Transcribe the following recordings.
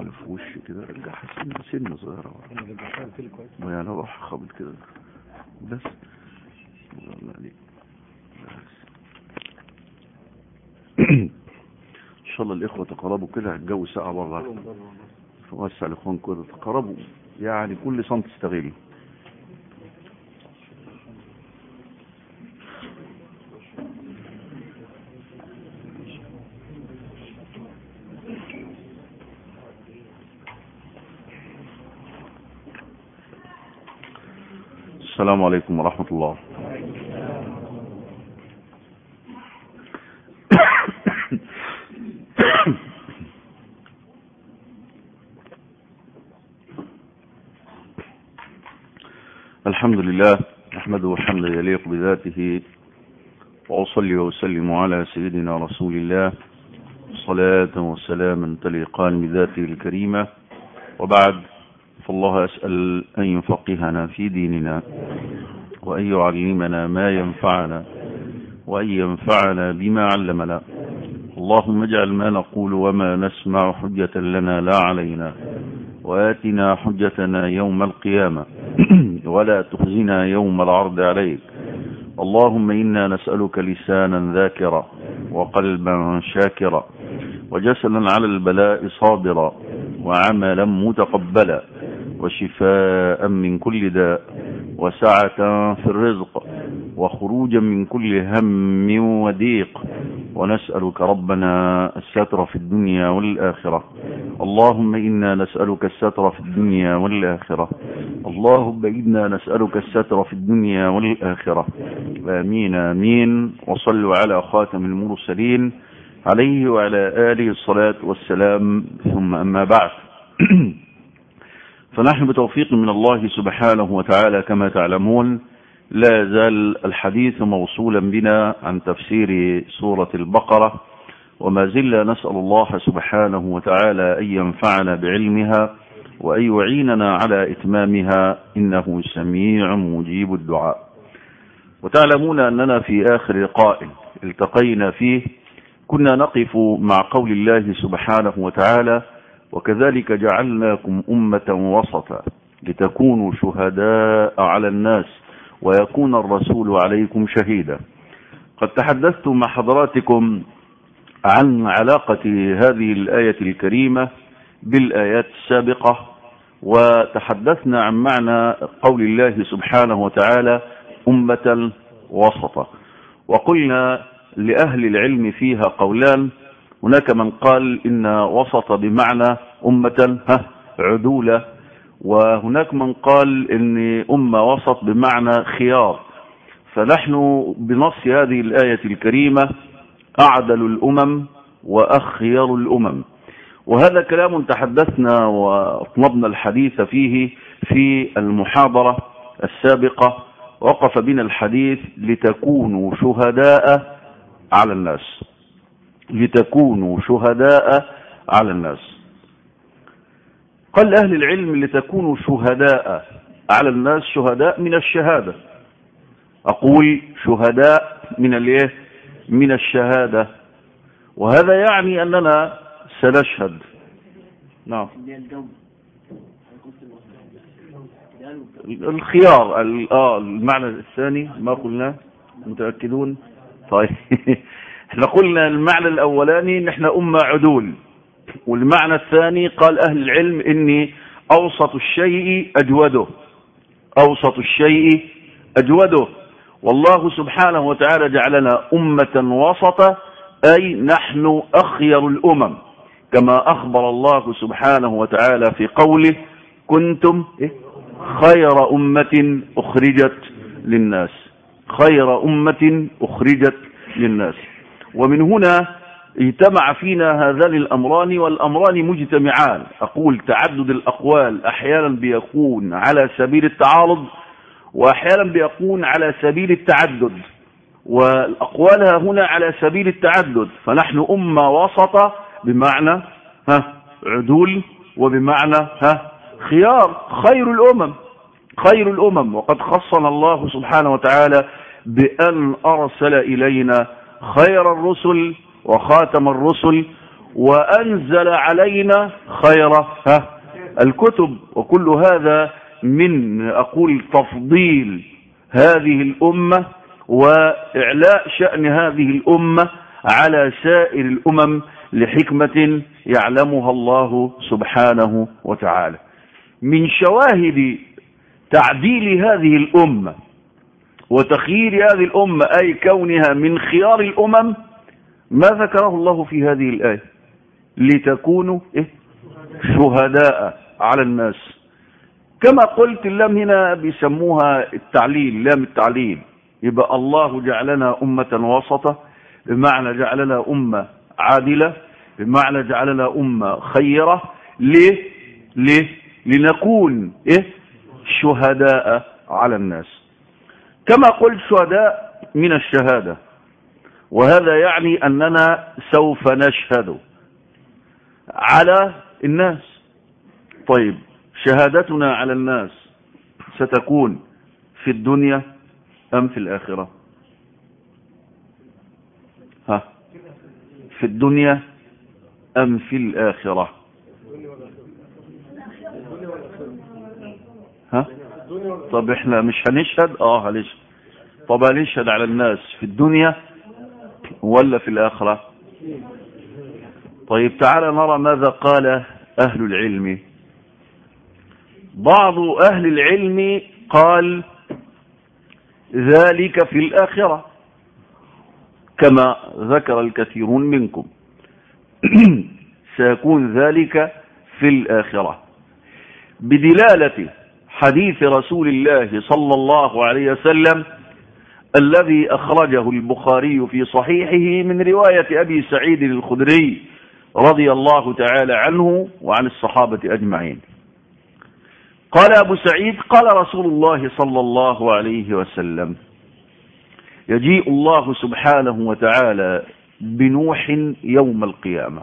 على في وشي كده رجعها سنة سنة صغيرة ويعني اروح خابط كده بس الله عليك بس ان شاء الله الاخوة تقربوا كده الجو ساقع بره فوسع الاخوان كده تقربوا يعني كل صمت تستغل السلام عليكم ورحمة الله الحمد لله نحمده حمدا يليق بذاته وأصلي وأسلم على سيدنا رسول الله صلاة وسلاما تليقان بذاته الكريمة وبعد فالله أسأل أن يفقهنا في ديننا وأن يعلمنا ما ينفعنا وأن ينفعنا بما علمنا اللهم اجعل ما نقول وما نسمع حجة لنا لا علينا وآتنا حجتنا يوم القيامة ولا تخزنا يوم العرض عليك اللهم إنا نسألك لسانا ذاكرا وقلبا شاكرا وجسدا على البلاء صابرا وعملا متقبلا وشفاء من كل داء وسعة في الرزق وخروجا من كل هم وضيق ونسألك ربنا الستر في الدنيا والآخرة اللهم إنا نسألك الستر في الدنيا والآخرة اللهم إنا نسألك الستر في الدنيا والآخرة آمين آمين وصلوا على خاتم المرسلين عليه وعلى آله الصلاة والسلام ثم أما بعد فنحن بتوفيق من الله سبحانه وتعالى كما تعلمون لا زال الحديث موصولا بنا عن تفسير سورة البقرة وما زلنا نسأل الله سبحانه وتعالى أن ينفعنا بعلمها وأن يعيننا على إتمامها إنه سميع مجيب الدعاء وتعلمون أننا في آخر لقاء التقينا فيه كنا نقف مع قول الله سبحانه وتعالى وكذلك جعلناكم أمة وسطا لتكونوا شهداء على الناس ويكون الرسول عليكم شهيدا قد تحدثت مع حضراتكم عن علاقة هذه الآية الكريمة بالآيات السابقة وتحدثنا عن معنى قول الله سبحانه وتعالى أمة وسطا وقلنا لأهل العلم فيها قولان هناك من قال إن وسط بمعنى أمة عدولة وهناك من قال إن أمة وسط بمعنى خيار فنحن بنص هذه الآية الكريمة أعدل الأمم وأخير الأمم وهذا كلام تحدثنا وأطلبنا الحديث فيه في المحاضرة السابقة وقف بنا الحديث لتكونوا شهداء على الناس لتكونوا شهداء على الناس قال أهل العلم لتكونوا شهداء على الناس شهداء من الشهادة أقول شهداء من الايه من الشهادة وهذا يعني أننا سنشهد نعم الخيار اه المعنى الثاني ما قلنا متأكدون طيب احنا قلنا المعنى الاولاني ان احنا امة عدول والمعنى الثاني قال اهل العلم اني اوسط الشيء اجوده اوسط الشيء اجوده والله سبحانه وتعالى جعلنا امة وسطا اي نحن اخير الامم كما اخبر الله سبحانه وتعالى في قوله كنتم خير امة اخرجت للناس خير امة اخرجت للناس ومن هنا اجتمع فينا هذان الأمران والأمران مجتمعان أقول تعدد الأقوال أحيانا بيكون على سبيل التعارض وأحيانا بيكون على سبيل التعدد والأقوال هنا على سبيل التعدد فنحن أمة وسطة بمعنى ها عدول وبمعنى ها خيار خير الأمم خير الأمم وقد خصنا الله سبحانه وتعالى بأن أرسل إلينا خير الرسل وخاتم الرسل وأنزل علينا خير ها الكتب وكل هذا من أقول تفضيل هذه الأمة وإعلاء شأن هذه الأمة على سائر الأمم لحكمة يعلمها الله سبحانه وتعالى من شواهد تعديل هذه الأمة وتخيير هذه الأمة أي كونها من خيار الأمم ما ذكره الله في هذه الآية لتكونوا إيه؟ شهداء على الناس كما قلت اللام هنا بيسموها التعليل لام التعليل يبقى الله جعلنا أمة وسطة بمعنى جعلنا أمة عادلة بمعنى جعلنا أمة خيرة ليه ليه لنكون إيه شهداء على الناس كما قلت شهداء من الشهادة وهذا يعني أننا سوف نشهد على الناس طيب شهادتنا على الناس ستكون في الدنيا أم في الآخرة ها في الدنيا أم في الآخرة ها طب احنا مش هنشهد اه هنشهد طب هنشهد على الناس في الدنيا ولا في الآخرة طيب تعالى نرى ماذا قال أهل العلم بعض أهل العلم قال ذلك في الآخرة كما ذكر الكثيرون منكم سيكون ذلك في الآخرة بدلالة حديث رسول الله صلى الله عليه وسلم الذي أخرجه البخاري في صحيحه من رواية أبي سعيد الخدري رضي الله تعالى عنه وعن الصحابة أجمعين قال أبو سعيد قال رسول الله صلى الله عليه وسلم يجيء الله سبحانه وتعالى بنوح يوم القيامة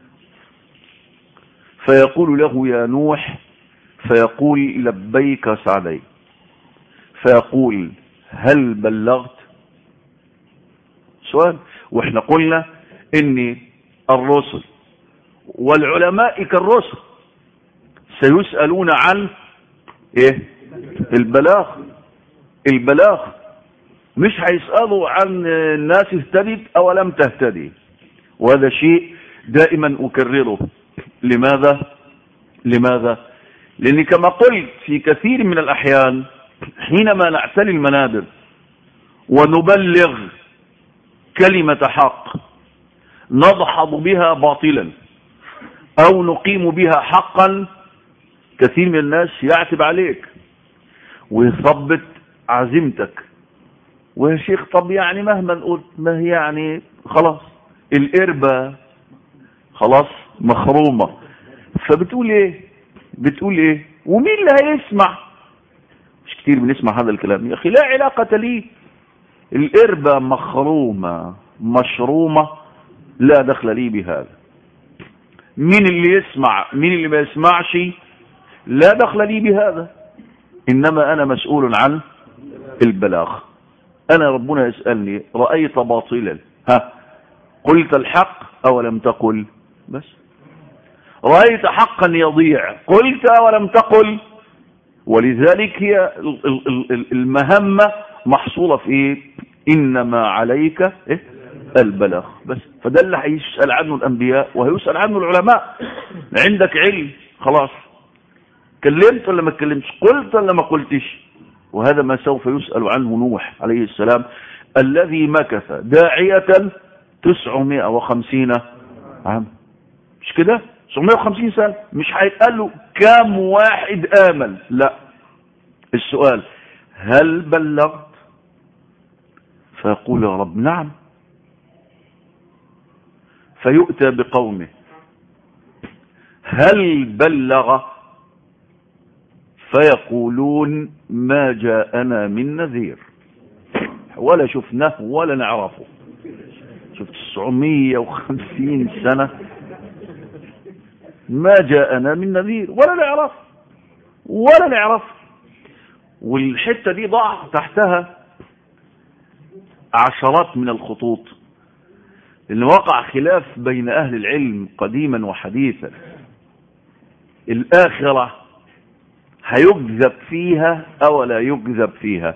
فيقول له يا نوح فيقول لبيك سعدي فيقول هل بلغت سؤال واحنا قلنا ان الرسل والعلماء كالرسل سيسألون عن ايه البلاغ البلاغ مش هيسألوا عن الناس اهتدت او لم تهتدي وهذا شيء دائما اكرره لماذا لماذا لان كما قلت في كثير من الاحيان حينما نعتلي المنابر ونبلغ كلمة حق نضحض بها باطلا او نقيم بها حقا كثير من الناس يعتب عليك ويثبت عزيمتك ويا شيخ طب يعني مهما قلت ما هي يعني خلاص القربة خلاص مخرومة فبتقول ايه بتقول ايه ومين اللي هيسمع مش كتير بنسمع هذا الكلام يا اخي لا علاقة ليه القربة مخرومة مشرومة لا دخل لي بهذا مين اللي يسمع مين اللي ما يسمعش لا دخل لي بهذا انما انا مسؤول عن البلاغ انا ربنا يسألني رأيت باطلا ها قلت الحق او لم تقل بس رأيت حقا يضيع قلت ولم تقل ولذلك هي المهمة محصولة في ايه انما عليك إيه؟ البلاغ بس فده اللي هيسأل عنه الانبياء وهيسأل عنه العلماء عندك علم خلاص كلمت ولا ما اتكلمتش قلت ولا ما قلتش وهذا ما سوف يسأل عنه نوح عليه السلام الذي مكث داعية 950 عام مش كده 950 سنة مش هيتقال له كام واحد آمن لا السؤال هل بلغت فيقول يا رب نعم فيؤتى بقومه هل بلغ فيقولون ما جاءنا من نذير ولا شفناه ولا نعرفه شفت 950 سنة ما جاءنا من نذير ولا نعرف ولا نعرف والحتة دي ضع تحتها عشرات من الخطوط لأن وقع خلاف بين أهل العلم قديما وحديثا الآخرة هيكذب فيها أو لا يكذب فيها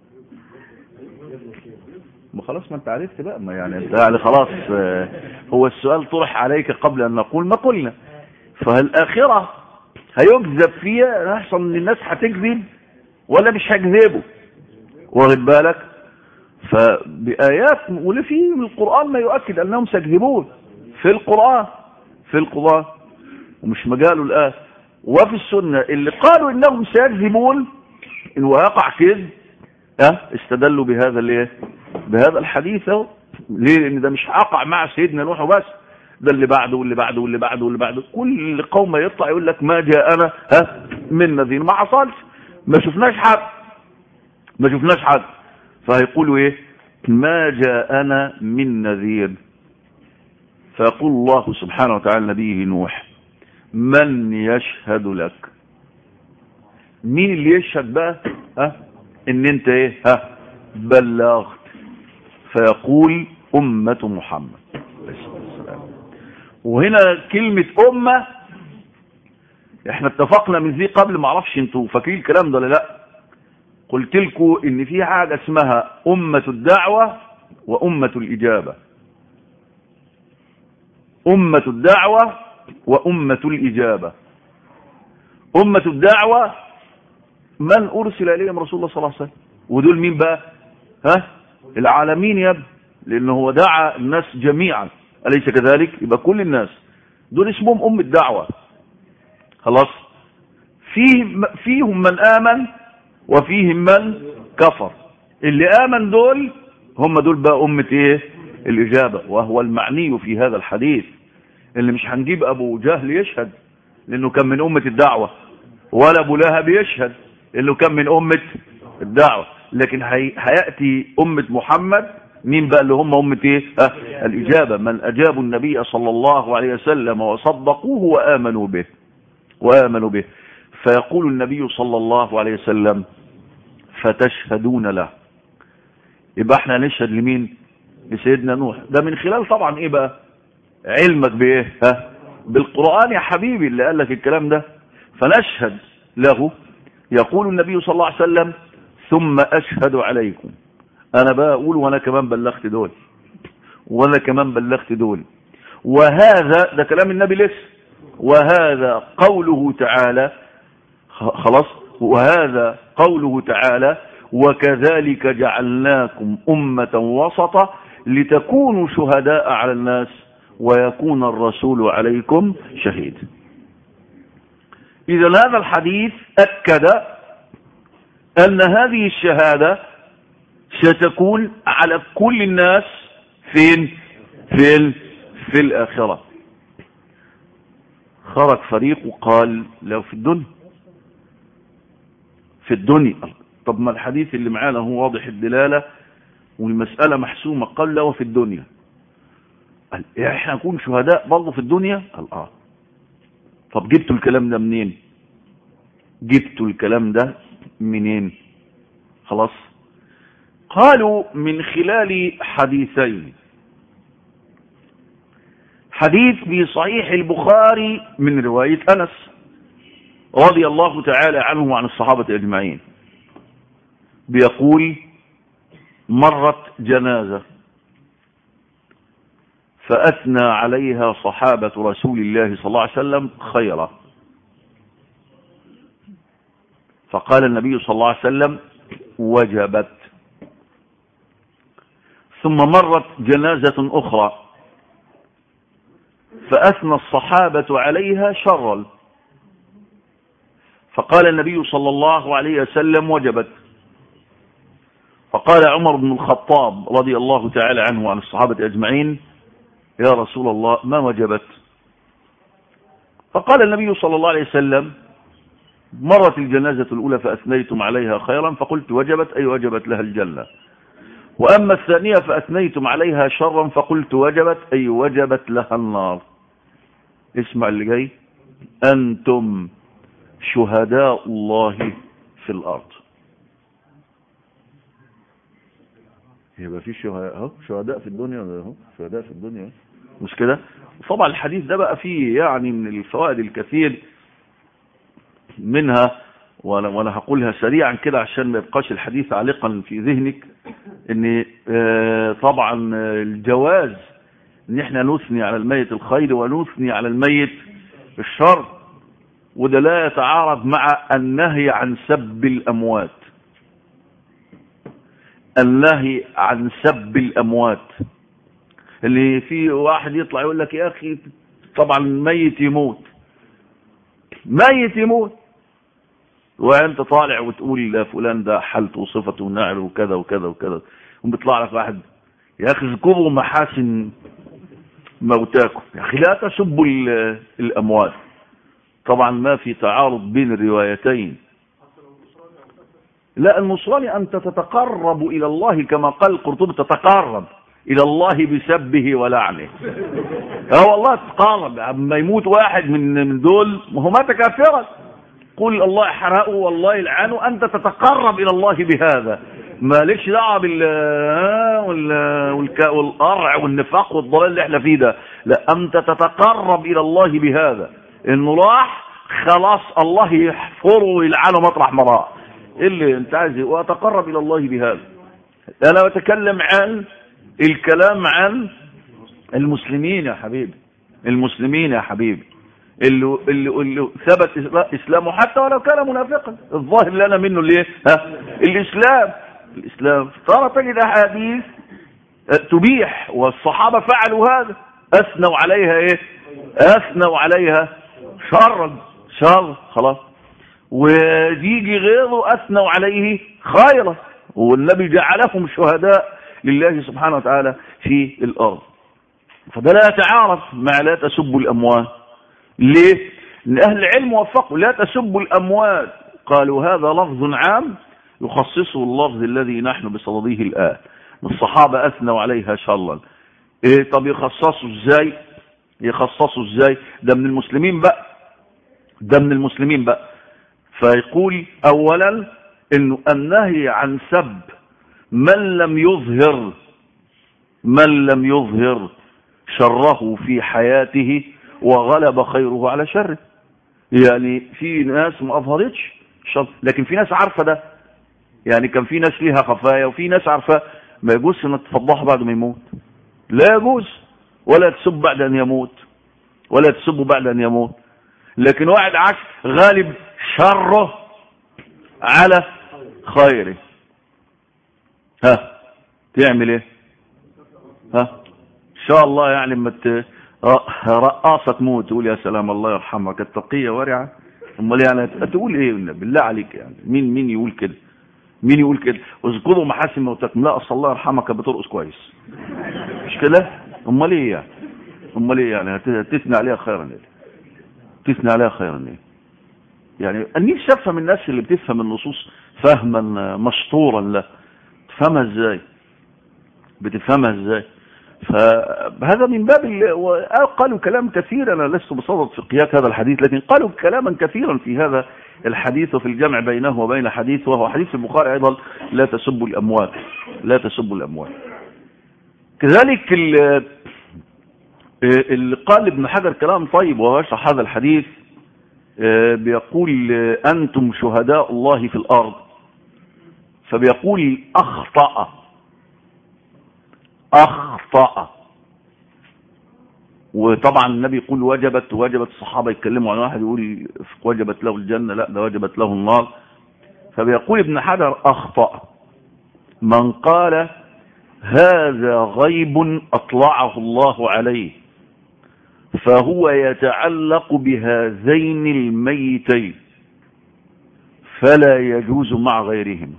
ما خلاص ما انت عرفت بقى ما يعني انت يعني خلاص آه، هو السؤال طرح عليك قبل ان نقول ما قلنا فالآخرة هيكذب فيها يحصل ان الناس هتكذب ولا مش هيكذبوا واخد بالك فبآيات واللي في القرآن ما يؤكد أنهم سيكذبون في القرآن في القرآن ومش مجاله الآن وفي السنة اللي قالوا إنهم سيكذبون إن وقع كذب أه استدلوا بهذا الايه بهذا الحديث اهو ليه لان ده مش هقع مع سيدنا نوح وبس ده اللي بعده واللي بعده واللي بعده واللي بعده كل قوم يطلع يقول لك ما جاءنا ها من نذير ما حصلش ما شفناش حد ما شفناش حد فهيقولوا ايه ما جاءنا من نذير فيقول الله سبحانه وتعالى نبيه نوح من يشهد لك مين اللي يشهد بقى ها ان انت ايه ها بلغت فيقول امة محمد وهنا كلمة امة احنا اتفقنا من ذي قبل ما اعرفش انتوا فاكرين الكلام ده ولا لا قلت لكم ان في حاجة اسمها امة الدعوة وامة الاجابة امة الدعوة وامة الاجابة امة الدعوة من ارسل اليهم رسول الله صلى الله عليه وسلم ودول مين بقى ها العالمين يا ابني لانه هو دعا الناس جميعا اليس كذلك يبقى كل الناس دول اسمهم ام الدعوة خلاص فيه فيهم من امن وفيهم من كفر اللي امن دول هم دول بقى امة ايه الاجابة وهو المعني في هذا الحديث اللي مش هنجيب ابو جهل يشهد لانه كان من امة الدعوة ولا ابو لهب يشهد انه كان من امة الدعوة لكن هي... هيأتي امة محمد مين بقى اللي هم امة ايه ها الاجابة من اجابوا النبي صلى الله عليه وسلم وصدقوه وامنوا به وامنوا به فيقول النبي صلى الله عليه وسلم فتشهدون له يبقى احنا نشهد لمين لسيدنا نوح ده من خلال طبعا ايه بقى علمك بايه ها بالقرآن يا حبيبي اللي قال لك الكلام ده فنشهد له يقول النبي صلى الله عليه وسلم ثم أشهد عليكم أنا بقى أقول وأنا كمان بلغت دول وأنا كمان بلغت دول وهذا ده كلام النبي لسه وهذا قوله تعالى خلاص وهذا قوله تعالى وكذلك جعلناكم أمة وسطا لتكونوا شهداء على الناس ويكون الرسول عليكم شهيد إذا هذا الحديث أكد أن هذه الشهادة ستكون على كل الناس فين فين في الآخرة خرج فريق وقال لو في الدنيا في الدنيا طب ما الحديث اللي معانا هو واضح الدلالة والمسألة محسومة قال له في الدنيا قال إيه احنا نكون شهداء برضه في الدنيا قال اه طب جبتوا الكلام ده منين جبتوا الكلام ده منين خلاص قالوا من خلال حديثين حديث في صحيح البخاري من رواية أنس رضي الله تعالى عنه وعن الصحابة أجمعين بيقول مرت جنازة فأثنى عليها صحابة رسول الله صلى الله عليه وسلم خيرا فقال النبي صلى الله عليه وسلم وجبت ثم مرت جنازة أخرى فأثنى الصحابة عليها شرا فقال النبي صلى الله عليه وسلم وجبت فقال عمر بن الخطاب رضي الله تعالى عنه وعن الصحابة أجمعين يا رسول الله ما وجبت فقال النبي صلى الله عليه وسلم مرت الجنازة الأولى فأثنيتم عليها خيرا فقلت وجبت أي وجبت لها الجنة وأما الثانية فأثنيتم عليها شرا فقلت وجبت أي وجبت لها النار اسمع اللي جاي أنتم شهداء الله في الأرض يبقى في شهداء اهو شهداء في الدنيا اهو شهداء في الدنيا مش كده طبعا الحديث ده بقى فيه يعني من الفوائد الكثير منها وانا وانا هقولها سريعا كده عشان ما يبقاش الحديث عالقا في ذهنك ان آه، طبعا آه، الجواز ان احنا نثني على الميت الخير ونثني على الميت الشر وده لا يتعارض مع النهي عن سب الاموات النهي عن سب الاموات اللي في واحد يطلع يقول لك يا اخي طبعا الميت يموت ميت يموت وانت طالع وتقول لا فلان ده حالته وصفته ونعل وكذا وكذا وكذا وبيطلع لك واحد يا اخي اذكروا محاسن موتاكم يا اخي لا تسبوا ال- الاموات طبعا ما في تعارض بين الروايتين لا النصراني أنت تتقرب إلى الله كما قال القرطبي تتقرب إلى الله بسبه ولعنه اه والله تتقرب اما يموت واحد من من دول ما هو مات كافرا قل الله يحرقه والله يلعنه أنت تتقرب إلى الله بهذا مالكش دعوه بال آه، وال- والك- والقرع والنفاق والضلال اللي احنا فيه ده لا أنت تتقرب إلى الله بهذا إنه راح خلاص الله يحفره ويلعنه مطرح ما راح إيه اللي انت عايز إيه؟ واتقرب الى الله بهذا انا بتكلم عن الكلام عن المسلمين يا حبيبي المسلمين يا حبيبي اللي, اللي, اللي ثبت اسلامه حتى ولو كان منافقا الظاهر لنا منه الايه ها الاسلام الاسلام ترى تجد احاديث تبيح والصحابه فعلوا هذا اثنوا عليها ايه اثنوا عليها شرا شر خلاص ويجي غيره أثنوا عليه خيرا والنبي جعلهم شهداء لله سبحانه وتعالى في الأرض فده لا يتعارض مع لا تسبوا الأموات ليه؟ لأن أهل العلم وفقوا لا تسبوا الأموات قالوا هذا لفظ عام يخصصه اللفظ الذي نحن بصدده الآن الصحابة أثنوا عليها شرا إيه طب يخصصوا ازاي يخصصوا ازاي ده من المسلمين بقى ده من المسلمين بقى فيقول اولا انه النهي عن سب من لم يظهر من لم يظهر شره في حياته وغلب خيره على شره يعني في ناس ما اظهرتش شر لكن في ناس عارفه ده يعني كان في ناس ليها خفايا وفي ناس عارفه ما يجوز انك تفضحه بعد ما يموت لا يجوز ولا تسب بعد ان يموت ولا تسب بعد ان يموت لكن واحد عاش غالب شره على خيره ها تعمل ايه ها ان شاء الله يعني لما ت- رقاصة تموت تقول يا سلام الله يرحمها كانت تقية ورعة امال يعني هت- تقول ايه بالله عليك يعني مين مين يقول كده مين يقول كده اذكروا محاسن موتاكم لا اصل الله يرحمها كانت بترقص كويس مش كده امال ايه يعني امال ايه يعني هت- هتثني عليها خيرا ايه تثني عليها خيرا ايه يعني النيل افهم الناس اللي بتفهم النصوص فهما مشطورا له تفهمها ازاي بتفهمها ازاي فهذا من باب ال- وقالوا كلام كثير انا لست بصدد فقهيات هذا الحديث لكن قالوا كلاما كثيرا في هذا الحديث وفي الجمع بينه وبين حديث وهو حديث البخاري ايضا لا تسبوا الاموات لا تسبوا الاموات كذلك ال- اللي قال ابن حجر كلام طيب وهو يشرح هذا الحديث آه، بيقول آه، أنتم شهداء الله في الأرض فبيقول أخطأ أخطأ وطبعا النبي يقول وجبت وجبت الصحابة يتكلموا عن واحد يقول وجبت له الجنة لا ده وجبت له النار فبيقول ابن حجر أخطأ من قال هذا غيب أطلعه الله عليه فهو يتعلق بهذين الميتين فلا يجوز مع غيرهم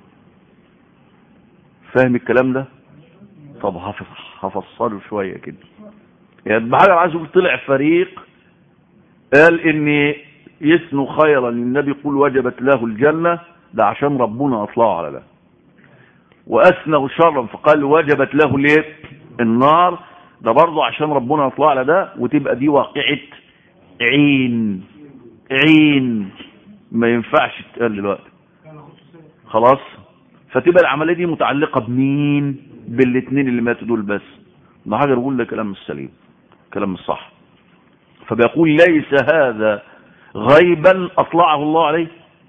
فاهم الكلام ده طب هف- هفصله شوية كده يعني ابن حجر عايز يقول طلع فريق قال ان يثنوا خيرا النبي يقول وجبت له الجنة ده عشان ربنا اطلعه على ده واثنوا شرا فقال وجبت له ليه النار ده برضه عشان ربنا يطلع على ده وتبقى دي واقعة عين عين ما ينفعش تتقال دلوقتي خلاص فتبقى العملية دي متعلقة بمين بالاثنين اللي ماتوا دول بس ابن حجر يقول ده كلام مش سليم كلام مش صح فبيقول ليس هذا غيبا اطلعه الله عليه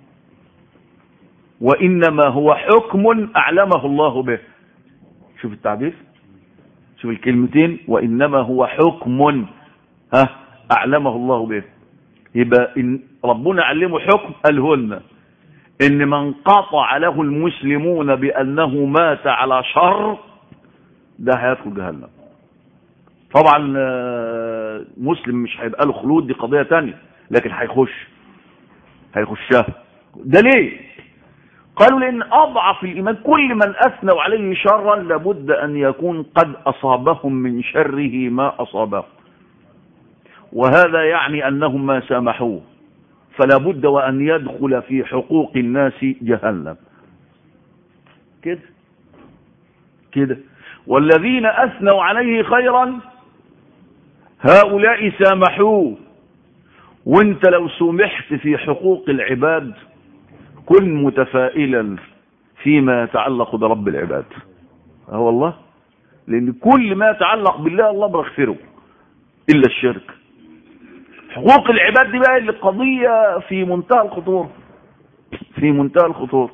وانما هو حكم اعلمه الله به شوف التعبير شوف الكلمتين وانما هو حكم ها اعلمه الله به يبقى إن ربنا علمه حكم قالهن ان من قطع له المسلمون بانه مات على شر ده هيدخل جهنم طبعا آه، مسلم مش هيبقى له خلود دي قضيه تانية لكن هيخش هيخشها ده ليه قالوا لان اضعف الايمان كل من اثنوا عليه شرا لابد ان يكون قد اصابهم من شره ما اصابهم وهذا يعني انهم ما سامحوه فلا بد وان يدخل في حقوق الناس جهنم كده كده والذين اثنوا عليه خيرا هؤلاء سامحوه وانت لو سمحت في حقوق العباد كن متفائلا فيما يتعلق برب العباد اه والله لان كل ما يتعلق بالله الله بيغفره الا الشرك حقوق العباد دي بقى اللي قضية في منتهى الخطورة في منتهى الخطورة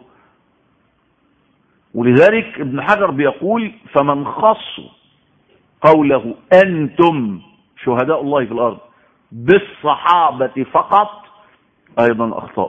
ولذلك ابن حجر بيقول فمن خص قوله أنتم شهداء الله في الأرض بالصحابة فقط أيضا أخطأ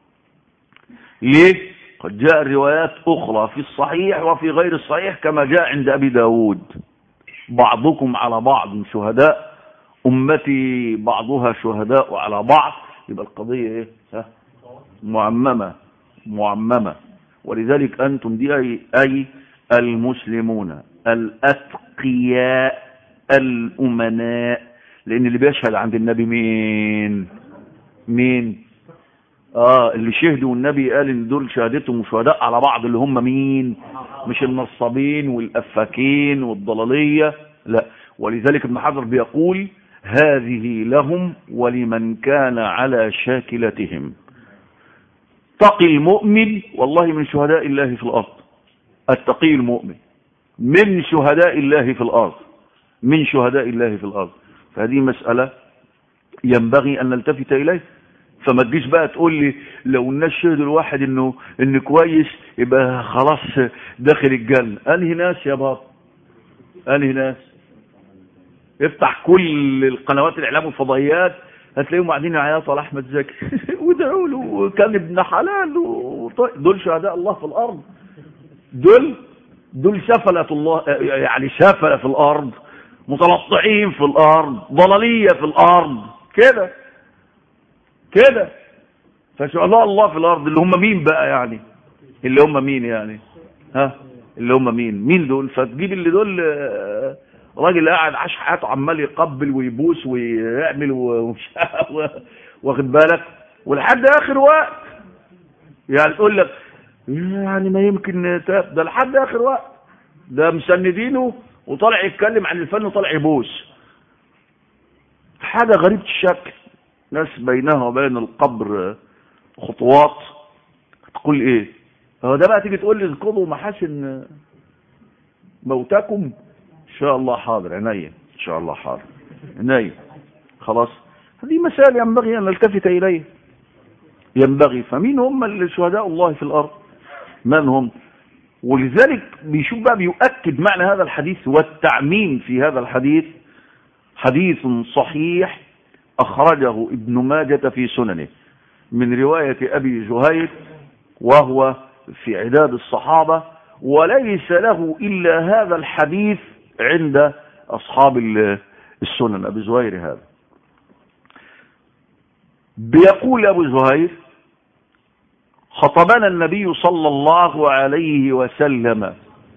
ليه؟ قد جاء روايات أخرى في الصحيح وفي غير الصحيح كما جاء عند أبي داود بعضكم على بعض شهداء أمتي بعضها شهداء على بعض يبقى القضية إيه؟ ها؟ معممة معممة ولذلك أنتم دي أي, أي المسلمون الأتقياء الأمناء لأن اللي بيشهد عند النبي مين مين اه اللي شهدوا والنبي قال ان دول شهادتهم شهداء على بعض اللي هم مين مش النصابين والافاكين والضلاليه لا ولذلك ابن حجر بيقول هذه لهم ولمن كان على شاكلتهم تقي المؤمن والله من شهداء الله في الارض التقي المؤمن من شهداء الله في الارض من شهداء الله في الارض فهذه مساله ينبغي ان نلتفت اليه فما تجيش بقى تقول لي لو الناس شهدوا الواحد انه ان كويس يبقى خلاص داخل الجنه انهي ناس يا بابا انهي ناس افتح كل القنوات الاعلام والفضائيات هتلاقيهم قاعدين يعيطوا على احمد زكي وادعوا له وكان ابن حلال وط- دول شهداء الله في الارض دول دول سفلة الله يعني سفلة في الارض متلطعين في الارض ضلالية في الارض كده كده فشهداء الله في الارض اللي هم مين بقى يعني اللي هم مين يعني ها اللي هم مين مين دول فتجيب اللي دول آه، راجل قاعد عاش حياته عمال يقبل ويبوس ويعمل ومش واخد بالك ولحد اخر وقت يعني تقول لك يعني ما يمكن تاب ده لحد اخر وقت ده مسندينه وطالع يتكلم عن الفن وطالع يبوس حاجه غريبه الشكل ناس بينها وبين القبر خطوات تقول ايه هو ده بقى تيجي تقول لي اذكروا محاسن موتاكم ان شاء الله حاضر عينيا ان شاء الله حاضر عينيا خلاص هذه مسائل ينبغي ان نلتفت اليه ينبغي فمين هم اللي شهداء الله في الارض من هم ولذلك بيشوف بقى بيؤكد معنى هذا الحديث والتعميم في هذا الحديث حديث صحيح أخرجه ابن ماجة في سننه من رواية أبي زهير وهو في عداد الصحابة وليس له إلا هذا الحديث عند أصحاب ال- السنن أبي زهير هذا بيقول أبو زهير خطبنا النبي صلى الله عليه وسلم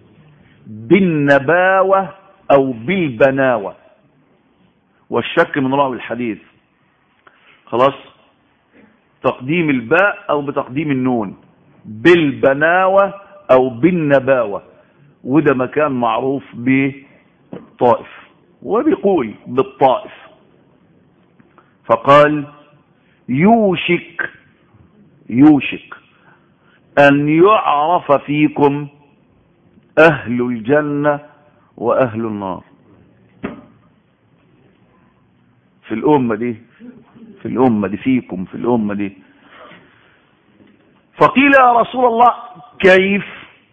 بالنباوة أو بالبناوة والشك من راوي الحديث خلاص تقديم الباء أو بتقديم النون بالبناوة أو بالنباوة وده مكان معروف بطائف وبيقول بالطائف فقال يوشك يوشك أن يعرف فيكم أهل الجنة وأهل النار في الأمة دي في الأمة دي فيكم في الأمة دي فقيل يا رسول الله كيف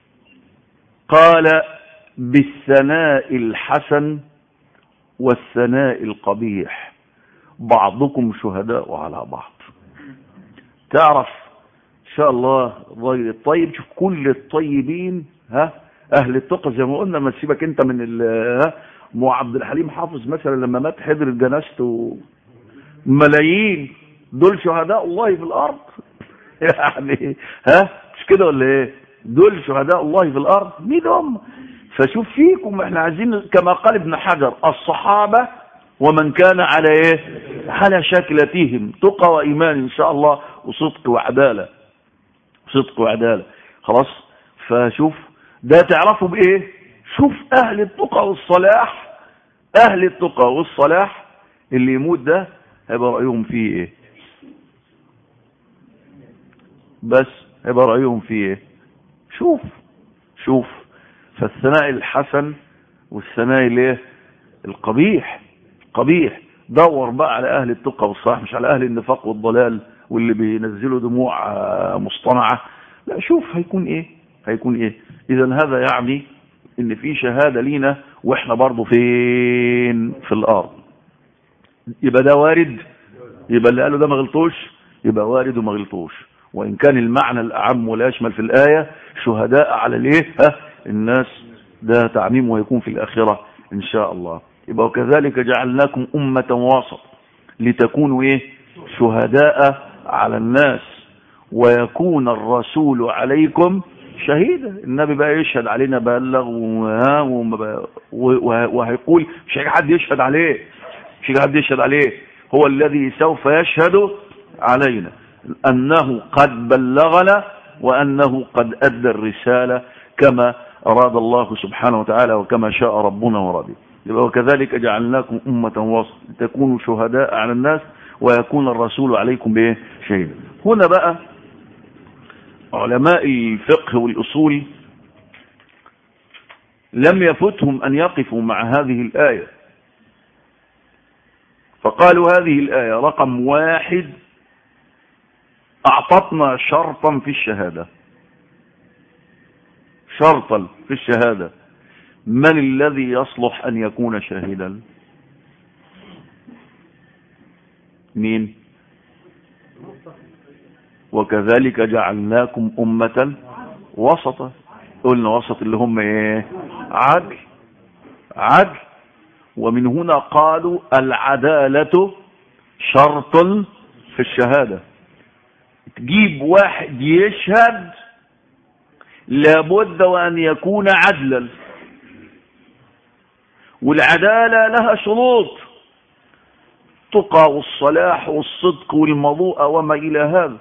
قال بالثناء الحسن والثناء القبيح بعضكم شهداء على بعض تعرف ان شاء الله الراجل الطيب شوف كل الطيبين ها اهل التقى زي ما قلنا ما تسيبك انت من ال ها مو عبد الحليم حافظ مثلا لما مات حضر جنازته ملايين دول شهداء الله في الارض يعني ها مش كده ولا ايه دول شهداء الله في الارض مين هم فشوف فيكم احنا عايزين كما قال ابن حجر الصحابه ومن كان على ايه على شكلتهم تقى وايمان ان شاء الله وصدق وعداله صدق وعداله خلاص فشوف ده تعرفوا بايه شوف اهل التقى والصلاح اهل التقى والصلاح اللي يموت ده هيبقى رايهم فيه ايه بس هيبقى رايهم فيه ايه شوف شوف فالثناء الحسن والثناء الايه القبيح قبيح دور بقى على اهل التقى والصلاح مش على اهل النفاق والضلال واللي بينزلوا دموع مصطنعه لا شوف هيكون ايه هيكون ايه اذا هذا يعني ان في شهاده لينا واحنا برضه فين في الارض يبقى ده وارد يبقى اللي قاله ده ما غلطوش يبقى وارد وما غلطوش وان كان المعنى الاعم والاشمل في الايه شهداء على الايه ها الناس ده تعميم ويكون في الاخره ان شاء الله يبقى وكذلك جعلناكم امه وسط لتكونوا ايه شهداء على الناس ويكون الرسول عليكم شهيدا النبي بقى يشهد علينا بلغ وهيقول مش هيجي حد يشهد عليه مش هيجي حد يشهد عليه هو الذي سوف يشهد علينا أنه قد بلغنا وأنه قد أدى الرسالة كما أراد الله سبحانه وتعالى وكما شاء ربنا ورضي يبقى وكذلك جعلناكم أمة وسط لتكونوا شهداء على الناس ويكون الرسول عليكم بايه شهيدا هنا بقى علماء الفقه والأصول لم يفتهم أن يقفوا مع هذه الآية فقالوا هذه الآية رقم واحد أعطتنا شرطا في الشهادة شرطا في الشهادة من الذي يصلح أن يكون شاهدا مين وكذلك جعلناكم أمة وسطا قلنا وسط اللي هم ايه عدل عدل ومن هنا قالوا العدالة شرط في الشهادة تجيب واحد يشهد لابد وأن يكون عدلا والعدالة لها شروط التقى والصلاح والصدق والمضوء وما إلى هذا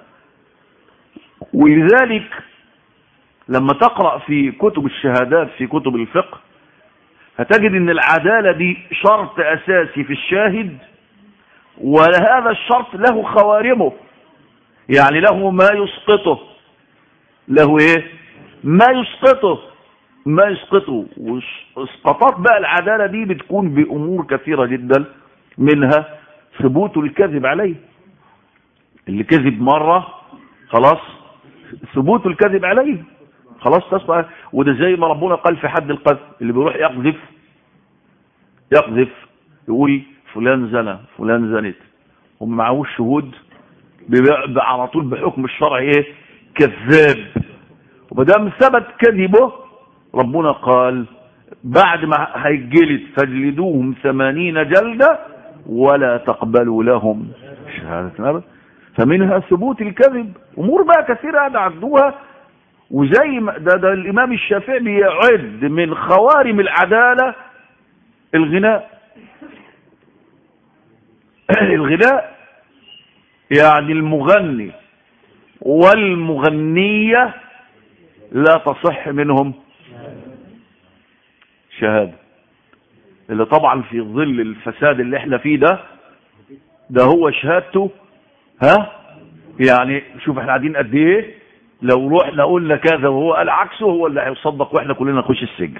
ولذلك لما تقرأ في كتب الشهادات في كتب الفقه هتجد ان العدالة دي شرط اساسي في الشاهد وهذا الشرط له خوارمه يعني له ما يسقطه له ايه ما يسقطه ما يسقطه واسقاطات بقى العدالة دي بتكون بامور كثيرة جدا منها ثبوت الكذب عليه اللي كذب مرة خلاص ثبوت الكذب عليه خلاص تصبح وده زي ما ربنا قال في حد القذف اللي بيروح يقذف يقذف يقول فلان زنى فلان زنت هم معهوش شهود على طول بحكم الشرع ايه كذاب ومدام ثبت كذبه ربنا قال بعد ما هيجلد فاجلدوهم ثمانين جلدة ولا تقبلوا لهم شهادة أبدا فمنها ثبوت الكذب امور بقى كثيرة عدوها وزي ما ده, ده الامام الشافعي بيعد من خوارم العدالة الغناء الغناء يعني المغني والمغنية لا تصح منهم شهادة اللي طبعا في ظل الفساد اللي احنا فيه ده ده هو شهادته ها يعني شوف احنا قاعدين قد ايه لو رحنا قلنا كذا وهو قال عكسه هو اللي هيصدق واحنا كلنا نخش السجن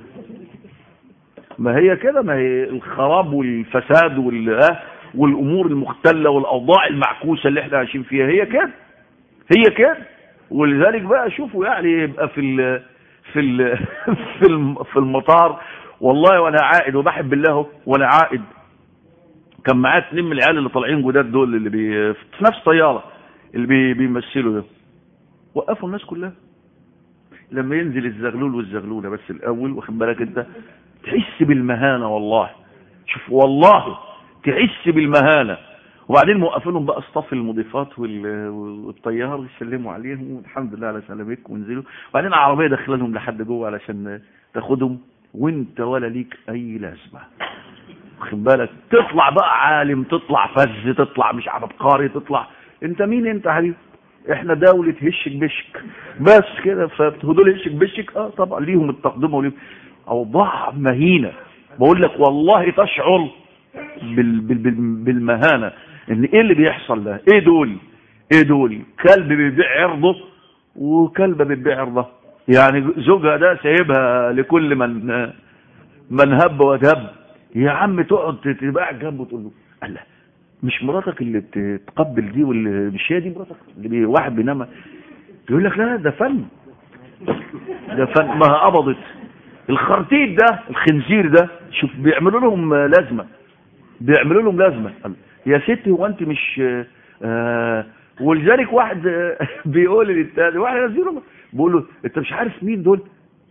ما هي كده ما هي الخراب والفساد وال آه والامور المختله والاوضاع المعكوسه اللي احنا عايشين فيها هي كده هي كده ولذلك بقى شوفوا يعني يبقى في ال في ال في الم- في المطار والله وانا عائد وبحب الله أهو، وانا عائد كان معايا اتنين من العيال اللي طالعين جداد دول اللي بي في نفس طياره اللي بي بيمثلوا ده وقفوا الناس كلها لما ينزل الزغلول والزغلوله بس الاول واخد بالك انت تحس بالمهانه والله شوف والله تحس بالمهانه وبعدين موقفينهم بقى اصطف المضيفات وال- والطيار يسلموا عليهم والحمد لله على سلامتكم وانزلوا وبعدين عربيه داخله لهم لحد جوه علشان تاخدهم وانت ولا ليك اي لازمه واخد بالك تطلع بقى عالم تطلع فز تطلع مش عارف قاري تطلع انت مين انت يا حبيبي احنا دولة هشك بشك بس كده فهدول هشك بشك اه طبعا ليهم التقدمة وليهم اوضاع مهينة بقول لك والله تشعر بال بال بال بالمهانة ان ايه اللي بيحصل ده ايه دول ايه دول كلب بيبيع عرضه وكلبة بتبيع عرضها يعني زوجها ده سايبها لكل من من هب وتهب يا عم تقعد تبقى جنبه تقول له الله مش مراتك اللي بتقبل دي واللي مش هي دي مراتك اللي بي واحد بينام يقول لك لا ده فن ده فن ما قبضت الخرتيت ده الخنزير ده شوف بيعملوا لهم لازمه بيعملوا لهم لازمه يا ستي هو انت مش آه ولذلك واحد آه، بيقول للتاني واحد نزيله بيقول له انت مش عارف مين دول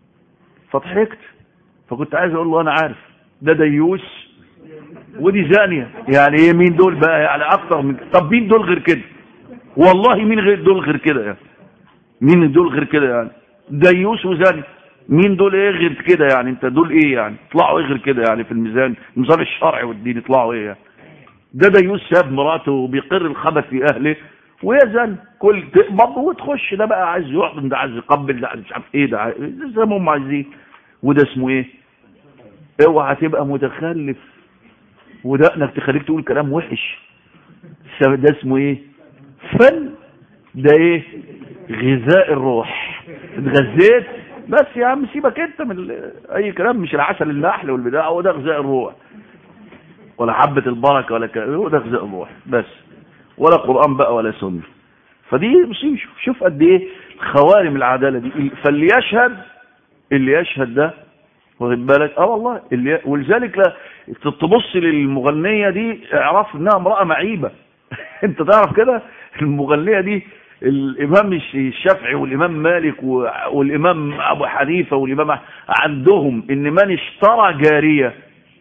فضحكت فكنت عايز اقول له انا عارف ده ديوس ودي زانيه يعني ايه مين دول بقى يعني اكتر من طب مين دول غير كده والله مين غير دول غير كده يعني مين دول غير كده يعني ديوس وزاني مين دول ايه غير كده يعني انت دول ايه يعني يطلعوا ايه غير كده يعني في الميزان الميزان الشرعي والدين يطلعوا ايه يعني ده ديوس ساب مراته وبيقر الخبث في اهله ويزن كل تقبض وتخش ده بقى عايز يحضن ده عايز يقبل ده عايز مش عارف ايه ده عايز- زي ما هم عايزين وده اسمه ايه اوعى تبقى متخلف وده انك تخليك تقول كلام وحش السبب ده اسمه ايه فن ده ايه غذاء الروح اتغذيت بس يا عم سيبك انت من ال- اي كلام مش العسل النحل والبتاع هو ده غذاء الروح ولا حبة البركة ولا كلام هو ده غذاء الروح بس ولا قرآن بقى ولا سنة فدي مصيبة شوف, شوف قد ايه خوارم العدالة دي فاللي يشهد اللي يشهد ده واخد بالك اه والله اللي ولذلك لا تبص للمغنيه دي اعرف انها امراه معيبه انت تعرف كده المغنيه دي الامام الش- الشافعي والامام مالك و- والامام ابو حنيفه والامام أح- عندهم ان من اشترى جاريه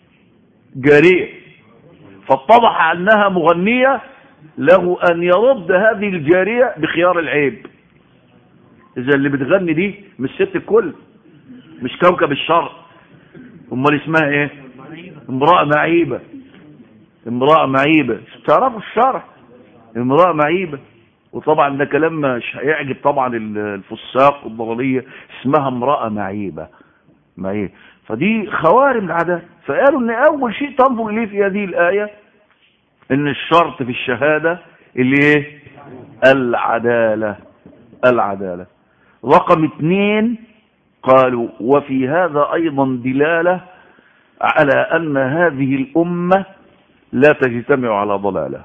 جاريه فاتضح انها مغنيه له ان يرد هذه الجاريه بخيار العيب اذا اللي بتغني دي مش ست الكل مش كوكب الشرق امال اسمها ايه امرأة معيبة امرأة معيبة تعرفوا الشرع امرأة معيبة وطبعا ده كلام مش هيعجب طبعا ال- الفساق والضلالية اسمها امرأة معيبة معيبة فدي خوارم العادات فقالوا ان اول شيء تنظر اليه في هذه الآية ان الشرط في الشهادة اللي ايه العدالة العدالة رقم اثنين قالوا وفي هذا أيضا دلالة على أن هذه الأمة لا تجتمع على ضلالة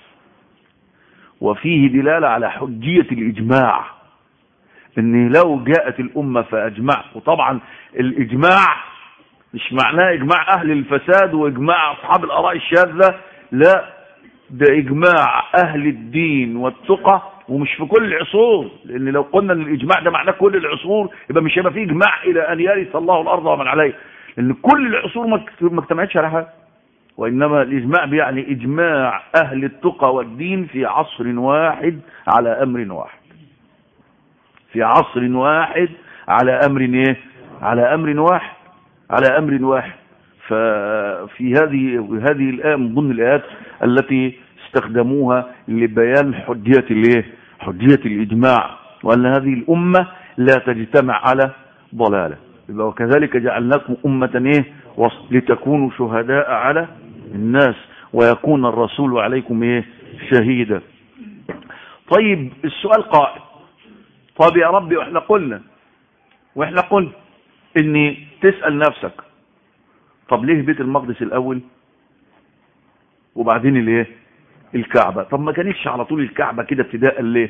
وفيه دلالة على حجية الإجماع ان لو جاءت الأمة فأجمع وطبعا الإجماع مش معناه إجماع أهل الفساد وإجماع أصحاب الآراء الشاذة لا ده إجماع أهل الدين والتقى ومش في كل العصور لأن لو قلنا أن الإجماع ده معناه كل العصور يبقى مش هيبقى فيه إجماع إلى أن يرث الله الأرض ومن عليها لأن كل العصور ما اجت- ما اجتمعتش على حاجة وإنما الإجماع بيعني إجماع أهل التقى والدين في عصر واحد على أمر واحد في عصر واحد على أمر إيه؟ على أمر واحد على أمر واحد ففي هذه هذه الآية من ضمن الآيات التي استخدموها لبيان حجية الايه حجية الإجماع وأن هذه الأمة لا تجتمع على ضلالة يبقى وكذلك جعلناكم أمة إيه وسط لتكونوا شهداء على الناس ويكون الرسول عليكم إيه شهيدا طيب السؤال قائم طب يا ربي واحنا قلنا واحنا قلنا ان تسأل نفسك طب ليه بيت المقدس الاول وبعدين الايه الكعبة طب ما كانتش على طول الكعبة كده ابتداء ليه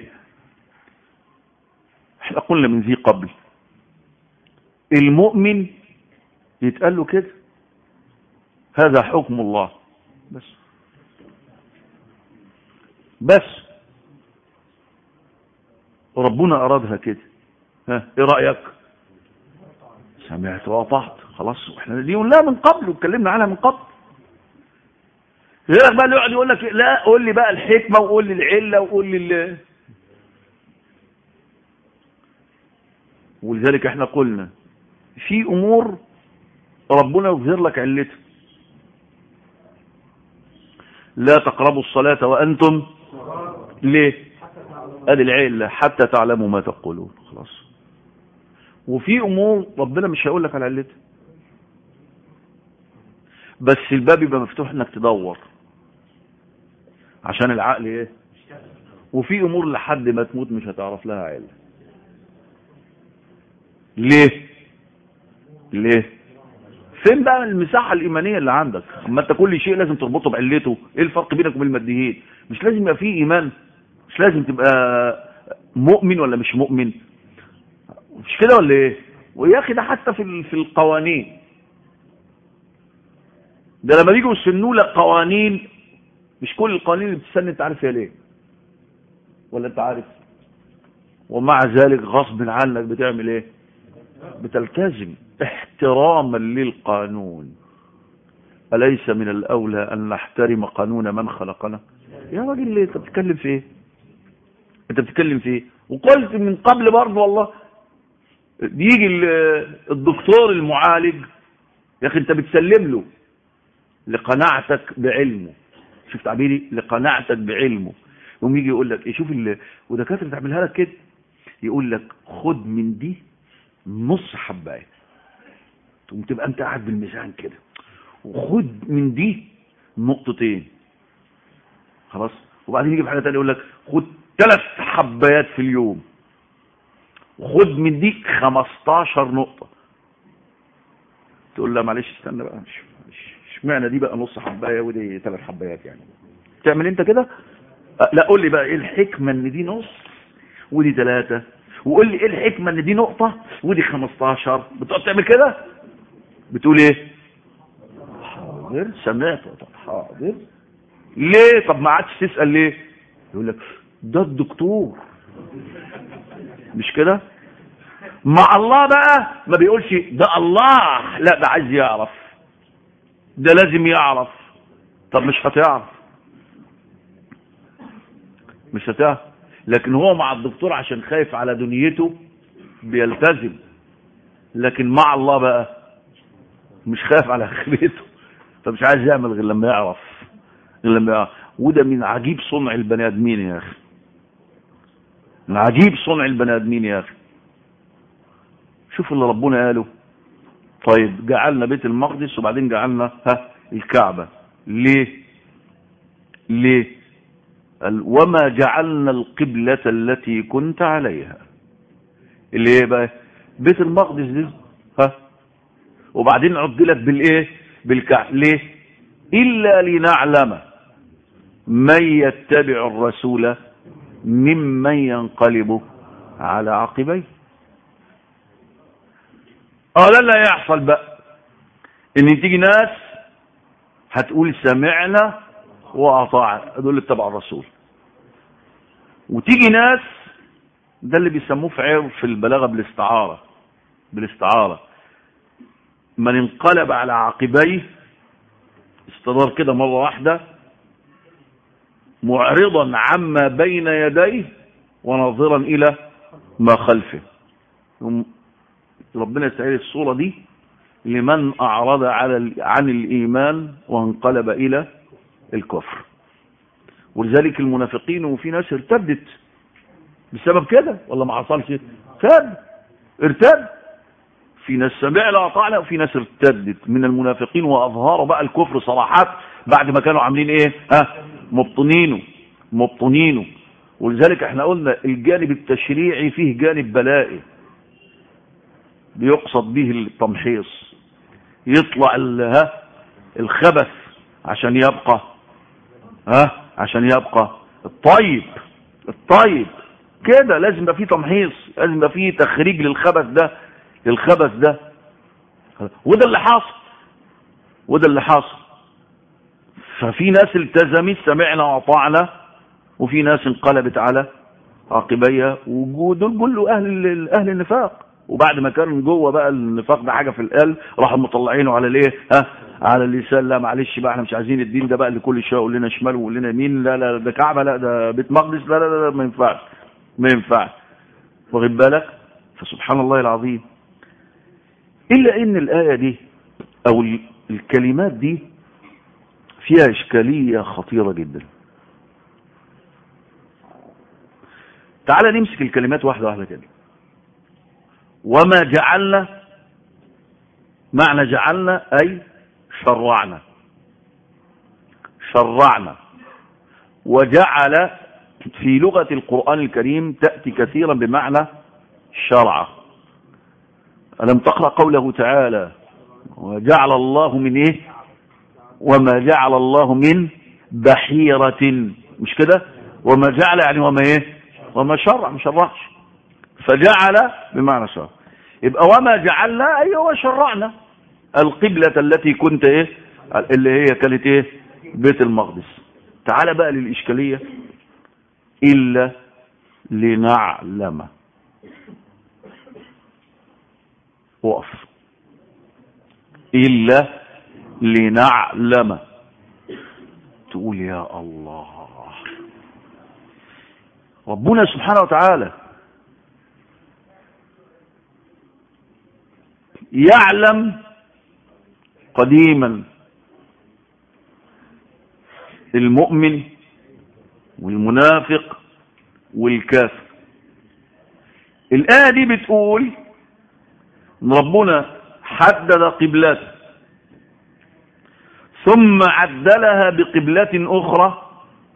احنا قلنا من ذي قبل المؤمن يتقال له كده هذا حكم الله بس بس ربنا أرادها كده ها ايه رأيك سمعت وأطعت خلاص واحنا دي لا من قبل واتكلمنا عنها من قبل غيرك بقى اللي يقعد يقول لك لا قول لي بقى الحكمة وقول لي العلة وقول لي ال... ولذلك احنا قلنا في امور ربنا يظهر لك علتها لا تقربوا الصلاة وأنتم ليه ادي العلة حتى تعلموا ما تقولون خلاص وفي امور ربنا مش هيقول لك على علتها بس الباب يبقى مفتوح انك تدور عشان العقل ايه وفي امور لحد ما تموت مش هتعرف لها علة ليه ليه فين بقى المساحة الإيمانية اللي عندك اما انت كل شيء لازم تربطه بعلته ايه الفرق بينك وبين الماديين مش لازم يبقى فيه إيمان مش لازم تبقى مؤمن ولا مش مؤمن مش كده ولا ايه ويا اخي ده حتى في في القوانين ده لما بيجوا يسنوا لك قوانين مش كل القوانين اللي بتسن انت عارف هي ليه ولا انت عارف ومع ذلك غصب عنك بتعمل ايه بتلتزم احتراما للقانون أليس من الأولى أن نحترم قانون من خلقنا يا راجل ليه انت بتتكلم في ايه انت بتتكلم في ايه وقلت من قبل برضه والله بيجي الدكتور المعالج يا اخي انت بتسلم له لقناعتك بعلمه شوف تعبيري لقناعتك بعلمه يقوم يجي يقول لك ايه شوف ودكاتره تعملها لك كده يقول لك خد من دي نص حبايه تقوم تبقى انت قاعد بالميزان كده وخد من دي نقطتين خلاص وبعدين يجي في حاجه ثانيه يقول لك خد ثلاث حبايات في اليوم وخد من دي 15 نقطه تقول لا معلش استنى بقى مش اشمعنى دي بقى نص حبايه ودي ثلاث حبايات يعني تعمل انت كده لا قول لي بقى ايه الحكمه ان دي نص ودي ثلاثه وقول لي ايه الحكمه ان دي نقطه ودي 15 بتقعد تعمل كده بتقول ايه حاضر سمعت طب حاضر ليه طب ما عادش تسال ليه يقول لك ده الدكتور مش كده مع الله بقى ما بيقولش ده الله لا ده عايز يعرف ده لازم يعرف طب مش هتعرف مش هتعرف لكن هو مع الدكتور عشان خايف على دنيته بيلتزم لكن مع الله بقى مش خايف على اخرته فمش عايز يعمل غير لما يعرف غير لما يعرف وده من عجيب صنع البني ادمين يا اخي من عجيب صنع البني ادمين يا اخي شوف اللي ربنا قاله طيب جعلنا بيت المقدس وبعدين جعلنا ها الكعبة ليه ليه قال وما جعلنا القبلة التي كنت عليها اللي ايه بقى بيت المقدس دي ها وبعدين عدلت بالايه بالكعبة ليه الا لنعلم من يتبع الرسول ممن ينقلب على عقبيه اه لا لا يحصل بقى ان تيجي ناس هتقول سمعنا واطاعنا دول اللي اتبعوا الرسول وتيجي ناس ده اللي بيسموه في عرف في البلاغه بالاستعاره بالاستعاره من انقلب على عقبيه استدار كده مره واحده معرضا عما بين يديه وناظرا الى ما خلفه ربنا يستعير الصورة دي لمن أعرض على عن الإيمان وانقلب إلى الكفر ولذلك المنافقين وفي ناس ارتدت بسبب كده ولا ما حصلش ارتد ارتد في ناس سمعنا وأطعنا وفي ناس ارتدت من المنافقين وأظهروا بقى الكفر صراحات بعد ما كانوا عاملين ايه ها مبطنينه مبطنينه ولذلك احنا قلنا الجانب التشريعي فيه جانب بلائي بيقصد به التمحيص يطلع ها الخبث عشان يبقى ها عشان يبقى الطيب الطيب كده لازم يبقى فيه تمحيص لازم يبقى فيه تخريج للخبث ده للخبث ده وده اللي حاصل وده اللي حاصل ففي ناس التزمت سمعنا واطعنا وفي ناس انقلبت على عقبية ودول كله اهل اهل النفاق وبعد ما كان جوه بقى النفاق ده حاجه في القلب راحوا مطلعينه على الايه ها على اللسان لا معلش بقى احنا مش عايزين الدين ده بقى اللي كل شويه يقول لنا شمال ويقول لنا يمين لا لا ده كعبه لا ده بيت مقدس لا لا لا ما ينفعش ما ينفعش واخد بالك فسبحان الله العظيم الا ان الايه دي او الكلمات دي فيها اشكاليه خطيره جدا تعال نمسك الكلمات واحده واحده كده وما جعلنا معنى جعلنا أي شرعنا شرعنا وجعل في لغة القرآن الكريم تأتي كثيرا بمعنى شرع ألم تقرأ قوله تعالى وجعل الله من إيه وما جعل الله من بحيرة مش كده وما جعل يعني وما إيه وما شرع ما شرعش فجعل بمعنى شرع يبقى وما جعلنا أي هو شرعنا القبلة التي كنت إيه اللي هي كانت إيه بيت المقدس تعال بقى للإشكالية إلا لنعلم وقف إلا لنعلم تقول يا الله ربنا سبحانه وتعالى يعلم قديما المؤمن والمنافق والكافر الآية دي بتقول ان ربنا حدد قبلته ثم عدلها بقبلة أخرى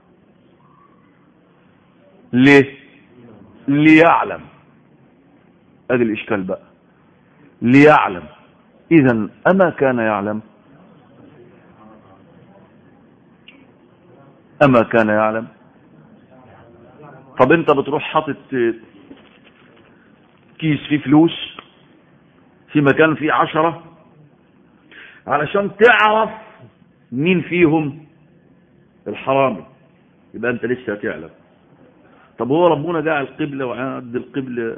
ليه ليعلم ادي الاشكال بقى ليعلم اذا اما كان يعلم اما كان يعلم طب انت بتروح حاطط كيس فيه فلوس في مكان فيه عشرة علشان تعرف مين فيهم الحرامي يبقى انت لسه هتعلم طب هو ربنا جاء القبلة وعاد القبلة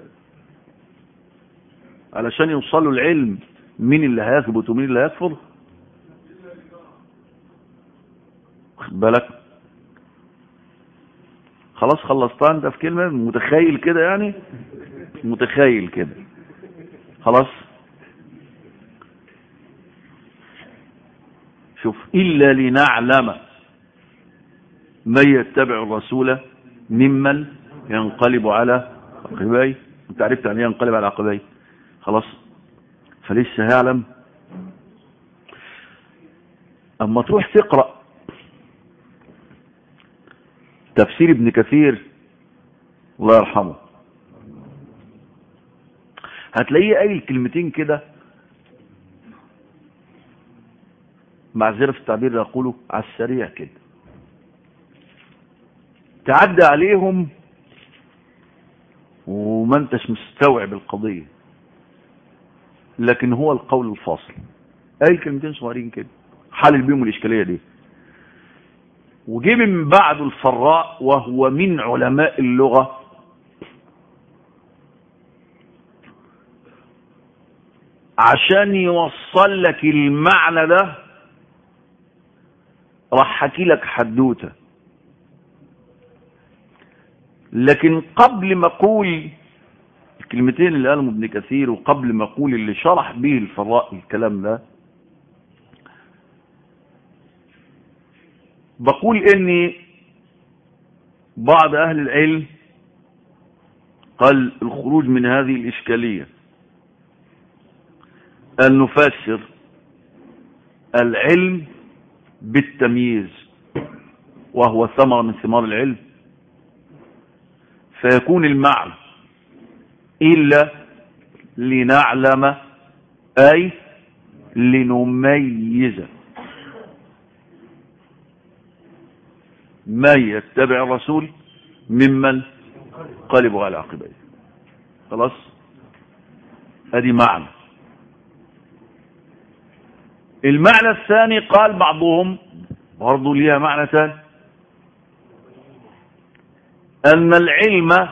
علشان يوصلوا العلم مين اللي هيثبت ومين اللي هيكفر خد بالك خلاص خلصتها انت في كلمة متخيل كده يعني متخيل كده خلاص شوف إلا لنعلم من يتبع الرسول ممن ينقلب على عقبيه انت عرفت يعني ينقلب على عقبيه خلاص فلسه هيعلم اما تروح تقرا تفسير ابن كثير الله يرحمه هتلاقيه قايل كلمتين كده معذره في التعبير يقولوا على السريع كده تعدى عليهم وما انتش مستوعب القضية لكن هو القول الفاصل اي كلمتين صغيرين كده حلل بيهم الاشكالية دي وجيب من بعده الفراء وهو من علماء اللغة عشان يوصل لك المعنى ده راح حكي لك حدوته لكن قبل ما اقول الكلمتين اللي قالهم ابن كثير وقبل ما اقول اللي شرح به الفراء الكلام ده بقول ان بعض اهل العلم قال الخروج من هذه الاشكاليه ان نفسر العلم بالتمييز وهو ثمره من ثمار العلم فيكون المعنى إلا لنعلم أي لنميز من يتبع الرسول ممن قلبوا على عقبيه خلاص ادي معنى المعنى الثاني قال بعضهم برضه ليها معنى ثاني أن العلم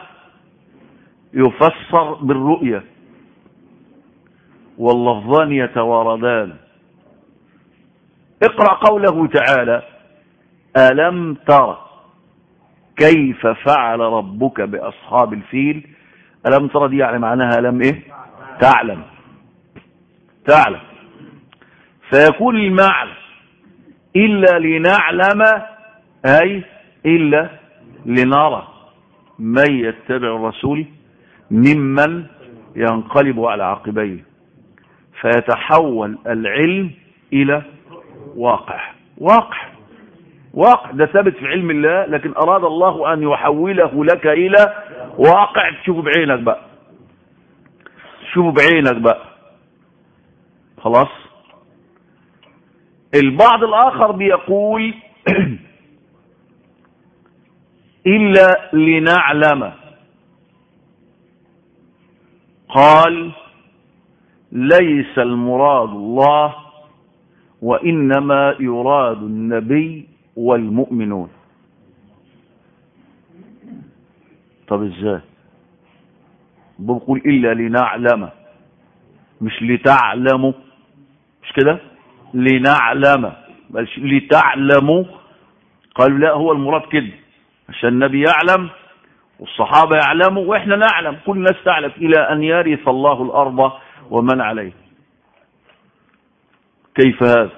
يفسر بالرؤية واللفظان يتواردان اقرأ قوله تعالى ألم تر كيف فعل ربك بأصحاب الفيل ألم ترى دي يعني معناها ألم إيه تعلم تعلم فيكون المعنى إلا لنعلم أي إلا لنرى من يتبع الرسول ممن ينقلب على عقبيه فيتحول العلم إلى واقع واقع واقع ده ثابت في علم الله لكن أراد الله أن يحوله لك إلى واقع تشوفه بعينك بقى تشوفه بعينك بقى خلاص البعض الآخر بيقول إلا لنعلم قال ليس المراد الله وإنما يراد النبي والمؤمنون طب ازاي بقول إلا لنعلم مش لتعلموا مش كده لنعلم بل لتعلموا قالوا لا هو المراد كده عشان النبي يعلم والصحابة يعلموا وإحنا نعلم كل الناس تعلم إلى أن يرث الله الأرض ومن عليه كيف هذا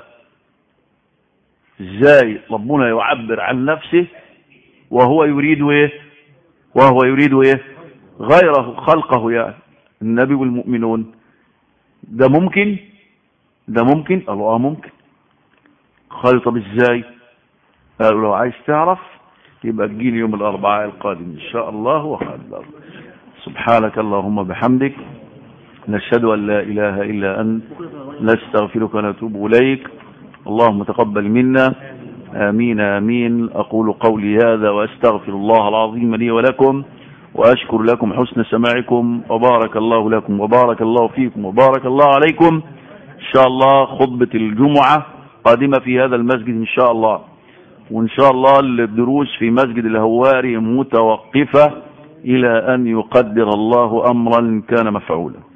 ازاي ربنا يعبر عن نفسه وهو يريد ايه وهو يريد ايه غيره خلقه يعني النبي والمؤمنون ده ممكن ده ممكن قالوا اه ممكن قالوا طب ازاي قالوا لو عايز تعرف يبقى تجيني يوم الاربعاء القادم ان شاء الله وخير سبحانك اللهم بحمدك نشهد ان لا اله الا انت نستغفرك ونتوب اليك اللهم تقبل منا امين امين اقول قولي هذا واستغفر الله العظيم لي ولكم واشكر لكم حسن سماعكم وبارك الله لكم وبارك الله فيكم وبارك الله عليكم ان شاء الله خطبة الجمعة قادمة في هذا المسجد ان شاء الله وان شاء الله الدروس في مسجد الهواري متوقفة الى ان يقدر الله امرا كان مفعولا